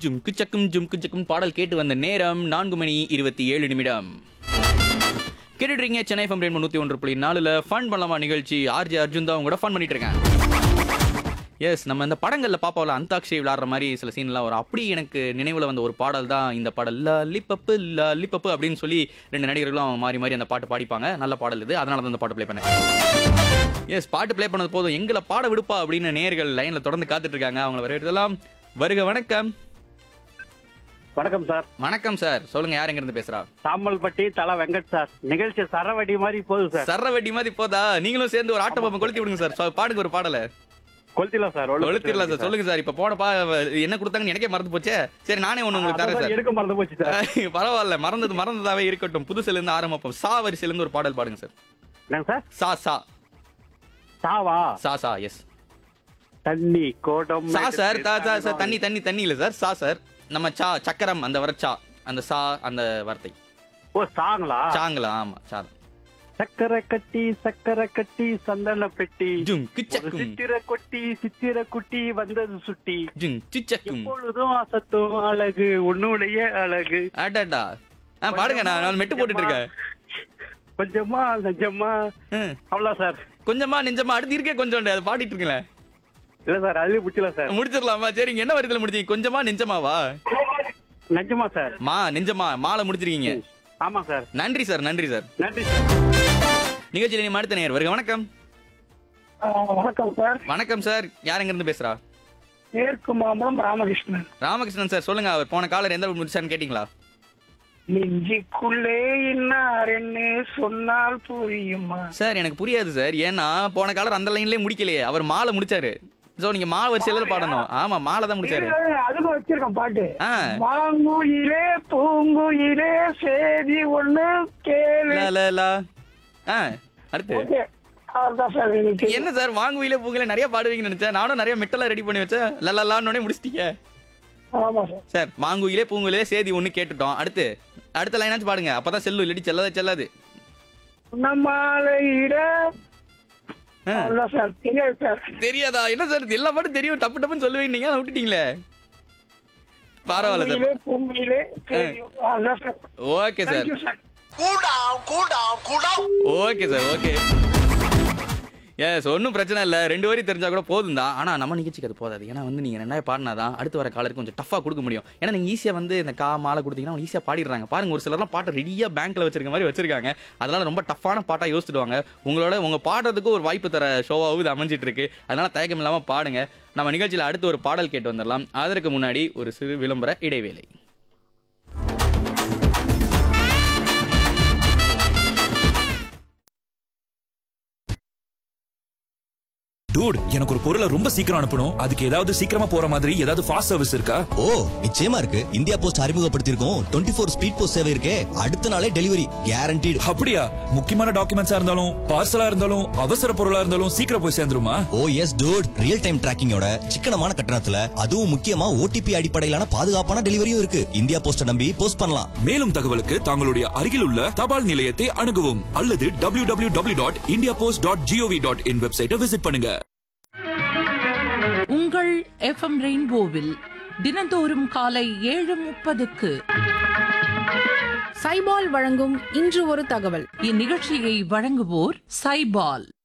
ஜும்கு சக்கும் ஜும்கு சக்கும் பாடல் கேட்டு வந்த நேரம் நான்கு மணி இருபத்தி ஏழு நிமிடம் கேட்டுட்றீங்க சென்னை ஃபம் ரெண்டு நூற்றி ஒன்று புள்ளி நாலுல ஃபன் பண்ணலாமா நிகழ்ச்சி ஆர்ஜி அர்ஜுன் தான் உங்களோட ஃபன் பண்ணிட்டு இருக்கேன் எஸ் நம்ம இந்த படங்களில் பாப்பாவில் அந்தாக்ஷரி விளாடுற மாதிரி சில சீன்லாம் வரும் அப்படி எனக்கு நினைவில் வந்த ஒரு பாடல் தான் இந்த பாடல் லிப்பப்பு லிப்பப்பு அப்படின்னு சொல்லி ரெண்டு நடிகர்களும் மாறி மாறி அந்த பாட்டு பாடிப்பாங்க நல்ல பாடல் இது அதனால தான் அந்த பாட்டு ப்ளே பண்ணேன் எஸ் பாட்டு ப்ளே பண்ணது போதும் எங்களை பாட விடுப்பா அப்படின்னு நேயர்கள் லைனில் தொடர்ந்து காத்துட்டு இருக்காங்க அவங்கள வரவேற்கலாம் வருக வணக்கம் வணக்கம் சார் வணக்கம் சார் சொல்லுங்க யார் எங்க இருந்து பேசுறா சாம்பல்பட்டி தலா வெங்கட் சார் நிகழ்ச்சி சரவடி மாதிரி போகுது சார் சர்ற வெட்டி மாதிரி போதா நீங்களும் சேர்ந்து ஒரு ஆட்ட பாப்பம் கொளுத்தி விடுங்க சார் சொ- பாடுங்க ஒரு பாடல கொளுத்திலாம் சார் கொளுத்திடலாம் சார் சொல்லுங்க சார் இப்ப போன பா என்ன கொடுத்தாங்கன்னு எனக்கே மறந்து போச்சே சரி நானே ஒண்ணு உங்களுக்கு தரேன் சார் எடுக்க மறந்து போச்சு சார் பரவாயில்ல மறந்தது மறந்ததாவே இருக்கட்டும் புதுசுல இருந்து ஆரம்பிப்போம் சா வரிசையில இருந்து ஒரு பாடல் பாடுங்க சார் என்னங்க சார் சா சா சாவா சா சா எஸ் தண்ணி கோடம் சா சார் தா சா சார் தண்ணி தண்ணி தண்ணி இல்ல சார் சா சார் நம்ம சா சக்கரம் அந்த வர சா அந்த சா அந்த வார்த்தை ஓ சாங்களா சாங்களா ஆமா சா சக்கரை கட்டி சக்கரை கட்டி சந்தன பெட்டி ஜும் ஒரு கிச்சக்கும் சித்திர கொட்டி சித்திர குட்டி வந்தது சுட்டி ஜும் சிச்சக்கும் எப்பொழுதும் அசத்தும் அழகு உன்னுடைய அழகு அடடா ஆ பாடுங்க நான் நான் மெட்டு போட்டுட்டு இருக்கேன் கொஞ்சமா நெஞ்சமா ம். அவ்வளோ சார் கொஞ்சமா நெஞ்சமா அடுத்து இருக்கே கொஞ்சம் அதை பாடிட்டு இருக்கீங்களே இல்ல சார் அதுலயும் பிடிச்சல சார் முடிச்சிடலாமா சரிங்க என்ன வருதுல முடிச்சீங்க கொஞ்சமா நெஞ்சமாவா நெஞ்சமா சார் மா நெஞ்சமா மாலை முடிச்சிருக்கீங்க ஆமா சார் நன்றி சார் நன்றி சார் நன்றி சார் நிகழ்ச்சியில் நீ அடுத்த நேர் வருக வணக்கம் வணக்கம் சார் வணக்கம் சார் யார் எங்க இருந்து பேசுறா மேற்கு மாம்பலம் ராமகிருஷ்ணன் ராமகிருஷ்ணன் சார் சொல்லுங்க அவர் போன காலர் எந்த அளவுக்கு முடிச்சான்னு கேட்டீங்களா நெஞ்சிக்குள்ளே இன்னார் என்ன சொன்னால் புரியுமா சார் எனக்கு புரியாது சார் ஏன்னா போன காலர் அந்த லைன்லயே முடிக்கலையே அவர் மாலை முடிச்சாரு சோ நீங்க மா வரிசையில பாடணும் ஆமா மாலை தான் முடிச்சாரு அதுக்கு வச்சிருக்கேன் பாட்டு ஆ. மாங்குயிலே பூங்குயிலே சேதி ஒண்ணு கேளு லா, லா, லா. ஆ அடுத்து ஓகே அவர்தான் சார் எனக்கு என்ன சார் வாங்குவீல பூங்கல நிறைய பாடுவீங்கன்னு நினைச்சேன் நானும் நிறைய மெட்டெல்லாம் ரெடி பண்ணி வச்சேன் லல்லான்னு முடிச்சிட்டீங்க ஆமா சார் சார் மாங்குயிலே பூங்குயிலே சேதி ஒண்ணு கேட்டுட்டோம் அடுத்து அடுத்த லைனாச்சும் பாடுங்க அப்பதான் செல்லு இல்லாட்டி செல்லாத செல்லாது நம்மாலையிட ஆ. அவ்வளவுதான் சார் தெரியாது சார் தெரியாதா என்ன சார் எல்லா பாட்டும் தெரியும் டப்பு டப்புன்னு சொல்லுவீங்க நீங்க அதை விட்டுட்டீங்களே பரவாயில்ல சார் மாங்குயிலே, பூங்குயிலே சேதி அவ்வளவுதான் sir okay sir thank you sir okay sir okay yes ஒன்றும் பிரச்சனை இல்லை ரெண்டு வரி தெரிஞ்சா கூட போதும் தான் ஆனால் நம்ம நிகழ்ச்சிக்கு அது போதாது ஏன்னா வந்து நீங்கள் ரெண்டாயிரம் பாடினா தான் அடுத்து வர காலருக்கு கொஞ்சம் டஃபாக கொடுக்க முடியும் ஏன்னா நீங்கள் ஈஸியாக வந்து இந்த கா மாலை கொடுத்தீங்கன்னா அவங்க ஈஸியாக பாடிடுறாங்க பாருங்க ஒரு சிலர்லாம் பாட்டை ரெடியாக பேங்க்கில் வச்சிருக்க மாதிரி வச்சிருக்காங்க அதனால ரொம்ப டஃப்பான பாட்டாக யோசிச்சுடுவாங்க உங்களோட உங்கள் பாடுறதுக்கு ஒரு வாய்ப்பு தர ஷோவாகவும் இது அமைஞ்சிட்டு இருக்கு அதனால தயக்கம் இல்லாமல் பாடுங்க நம்ம நிகழ்ச்சியில் அடுத்து ஒரு பாடல் கேட்டு வந்துடலாம் அதற்கு முன்னாடி ஒரு சிறு விளம்பர இடைவேளை டூட் எனக்கு ஒரு பொருளை ரொம்ப சீக்கிரம் அனுப்பணும் அதுக்கு ஏதாவது சீக்கிரமா போற மாதிரி ஏதாவது ஃபாஸ்ட் சர்வீஸ் இருக்கா ஓ நிச்சயமா இருக்கு இந்தியா போஸ்ட் அறிமுகப்படுத்தியிருக்கோம் டுவெண்ட்டி ஃபோர் ஸ்பீட் போஸ்ட் சேவை இருக்கே அடுத்த நாளே டெலிவரி கேரண்டீடு அப்படியா முக்கியமான டாக்குமெண்ட்ஸா இருந்தாலும் பார்சலா இருந்தாலும் அவசர பொருளா இருந்தாலும் சீக்கிரம் போய் சேர்ந்துருமா oh yes dude real time டிராக்கிங்கோட சிக்கனமான கட்டணத்துல அதுவும் முக்கியமா ஓடிபி அடிப்படையிலான பாதுகாப்பான டெலிவரியும் இருக்கு இந்தியா போஸ்ட நம்பி போஸ்ட் பண்ணலாம் மேலும் தகவலுக்கு தங்களுடைய அருகில் உள்ள தபால் நிலையத்தை அணுகவும் அல்லது W W W dot India post dot G O V dot in வெப்சைட்டை விசிட் பண்ணுங்க உங்கள் எஃப்எம் ரெயின்போவில் தினந்தோறும் காலை ஏழு முப்பதுக்கு சைபால் வழங்கும் இன்று ஒரு தகவல் இந்நிகழ்ச்சியை வழங்குவோர் சைபால்